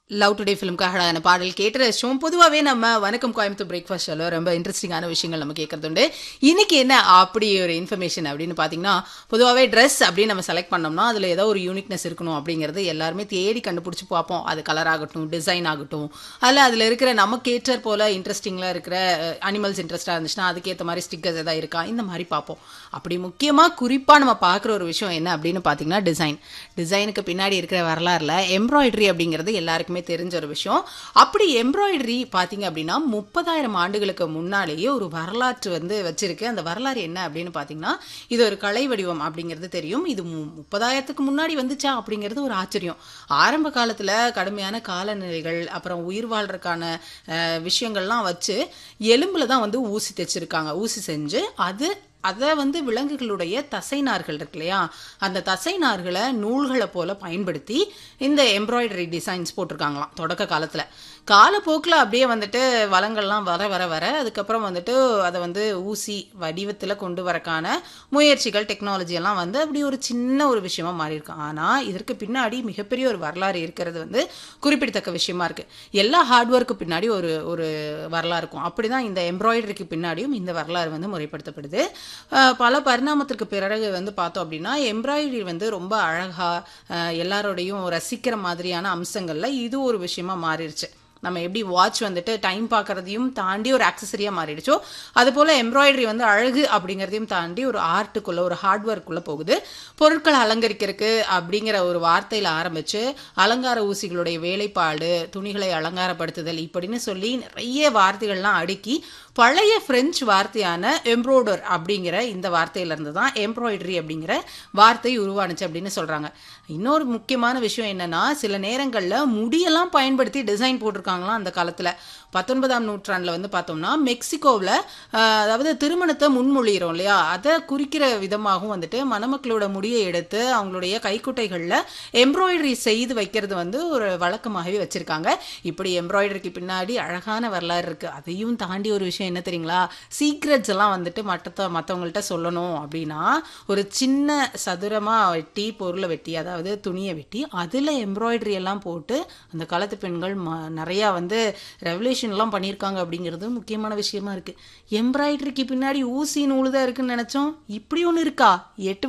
love today ஃபிலிம்காக அழகான பாடல் கேட்டு ரசிச்சோம் பொதுவாகவே நம்ம வணக்கம் கோயம்புத்தூர் பிரேக்ஃபாஸ்ட் ஷோல ரொம்ப இன்ட்ரெஸ்டிங்கான விஷயங்கள் நம்ம கேட்கறது உண்டு இன்னைக்கு என்ன அப்படி ஒரு இன்ஃபர்மேஷன் அப்படின்னு பார்த்தீங்கன்னா பொதுவாகவே ட்ரெஸ் அப்படின்னு நம்ம செலக்ட் பண்ணோம்னா அதில் ஏதோ ஒரு யூனிக்னஸ் இருக்கணும் அப்படிங்கிறது எல்லாருமே தேடி கண்டுபிடிச்சி பார்ப்போம் அது கலர் ஆகட்டும் டிசைன் ஆகட்டும் அதில் அதில் இருக்கிற நமக்கு ஏற்றர் போல இன்ட்ரெஸ்டிங்கில் இருக்கிற அனிமல்ஸ் இன்ட்ரெஸ்டாக இருந்துச்சுன்னா அதுக்கேற்ற மாதிரி ஸ்டிக்கர்ஸ் எதாவது இருக்கா இந்த மாதிரி பார்ப்போம் அப்படி முக்கியமாக குறிப்பாக நம்ம பார்க்குற ஒரு விஷயம் என்ன அப்படின்னு பார்த்தீங்கன்னா டிசைன் டிசைனுக்கு பின்னாடி இருக்கிற வரலாறுல எம்ப்ராய்டரி அப்படிங்கிறது எல்லாருக்குமே தெரிஞ்ச ஒரு விஷயம் அப்படி எம்ப்ராய்டரி பார்த்தீங்க அப்படின்னா முப்பதாயிரம் ஆண்டுகளுக்கு முன்னாலேயே ஒரு வரலாற்று வந்து வச்சிருக்கு அந்த வரலாறு என்ன அப்படின்னு பார்த்தீங்கன்னா இது ஒரு கலை வடிவம் அப்படிங்கிறது தெரியும் இது மு- முப்பதாயிரத்துக்கு முன்னாடி வந்துச்சா அப்படிங்கிறது ஒரு ஆச்சரியம் ஆரம்ப காலத்தில் கடுமையான காலநிலைகள் அப்புறம் உயிர் வாழ்றதுக்கான அஹ், விஷயங்கள்லாம் வச்சு எலும்புல தான் வந்து ஊசி தைச்சிருக்காங்க ஊசி செஞ்சு அது அதை வந்து விலங்குகளுடைய தசைநார்கள் இருக்கு இல்லையா அந்த தசைநார்களை நூல்களை போல பயன்படுத்தி இந்த எம்ப்ராய்டரி டிசைன்ஸ் போட்டிருக்காங்களாம் தொடக்க காலத்தில் காலப்போக்கில் அப்படியே வந்துட்டு வளங்கள்லாம் வர வர வர அதுக்கப்புறம் வந்துட்டு அதை வந்து ஊசி வடிவத்தில் கொண்டு வரக்கான முயற்சிகள் டெக்னாலஜி எல்லாம் வந்து அப்படி ஒரு சின்ன ஒரு விஷயமா மாறி இருக்கு ஆனால் இதற்கு பின்னாடி மிகப்பெரிய ஒரு வரலாறு இருக்கிறது வந்து குறிப்பிடத்தக்க விஷயமா இருக்கு எல்லா ஹார்ட்ஒர்க்கு பின்னாடி ஒரு ஒரு வரலாறு இருக்கும் அப்படிதான் இந்த எம்ப்ராய்டரிக்கு பின்னாடியும் இந்த வரலாறு வந்து முறைப்படுத்தப்படுது அஹ் பல பரிணாமத்திற்கு பிறகு வந்து பார்த்தோம் அப்படின்னா எம்ப்ராய்டரி வந்து ரொம்ப அழகா அஹ் எல்லாரோடையும் ரசிக்கிற மாதிரியான அம்சங்கள்ல இது ஒரு விஷயமா மாறிடுச்சு நம்ம எப்படி வாட்ச் வந்துட்டு டைம் பார்க்கறதையும் தாண்டி ஒரு ஆக்சசரியாக மாறிடுச்சோ அது போல் எம்ப்ராய்டரி வந்து அழகு அப்படிங்கிறதையும் தாண்டி ஒரு ஆர்ட்டுக்குள்ள ஒரு ஹார்ட்வேர்க்குள்ளே போகுது பொருட்களை அலங்கரிக்கிறதுக்கு அப்படிங்கிற ஒரு வார்த்தையில் ஆரம்பித்து அலங்கார ஊசிகளுடைய வேலைப்பாடு துணிகளை அலங்காரப்படுத்துதல் இப்படின்னு சொல்லி நிறைய வார்த்தைகள்லாம் அடுக்கி பழைய பிரெஞ்சு வார்த்தையான எம்ப்ராய்டர் அப்படிங்கிற இந்த வார்த்தையிலேருந்து தான் எம்ப்ராய்டரி அப்படிங்கிற வார்த்தை உருவானுச்சு அப்படின்னு சொல்கிறாங்க இன்னொரு முக்கியமான விஷயம் என்னன்னா சில நேரங்களில் முடியெல்லாம் பயன்படுத்தி டிசைன் போட்டிருக்காங்களாம் அந்த காலத்தில் பத்தொன்பதாம் நூற்றாண்டில் வந்து பார்த்தோம்னா மெக்சிகோவில் அதாவது திருமணத்தை முன்மொழிகிறோம் இல்லையா அதை குறிக்கிற விதமாகவும் வந்துட்டு மணமக்களோட முடியை எடுத்து அவங்களுடைய கைக்குட்டைகளில் எம்ப்ராய்டரி செய்து வைக்கிறது வந்து ஒரு வழக்கமாகவே வச்சுருக்காங்க இப்படி எம்ப்ராய்டரிக்கு பின்னாடி அழகான வரலாறு இருக்குது அதையும் தாண்டி ஒரு விஷயம் என்ன தெரியுங்களா சீக்ரெட்ஸ் எல்லாம் வந்துட்டு மற்ற மற்றவங்கள்ட்ட சொல்லணும் அப்படின்னா ஒரு சின்ன சதுரமாக வெட்டி பொருளை வெட்டி அதாவது துணியை வெட்டி அதில் எம்ப்ராய்டரி எல்லாம் போட்டு அந்த காலத்து பெண்கள் ம நிறையா வந்து ரெவல்யூஷன்லாம் பண்ணியிருக்காங்க அப்படிங்கிறது முக்கியமான விஷயமா இருக்குது எம்ப்ராய்டரிக்கு பின்னாடி ஊசி நூலு தான் இருக்குன்னு நினச்சோம் இப்படி ஒன்று இருக்கா எட்டு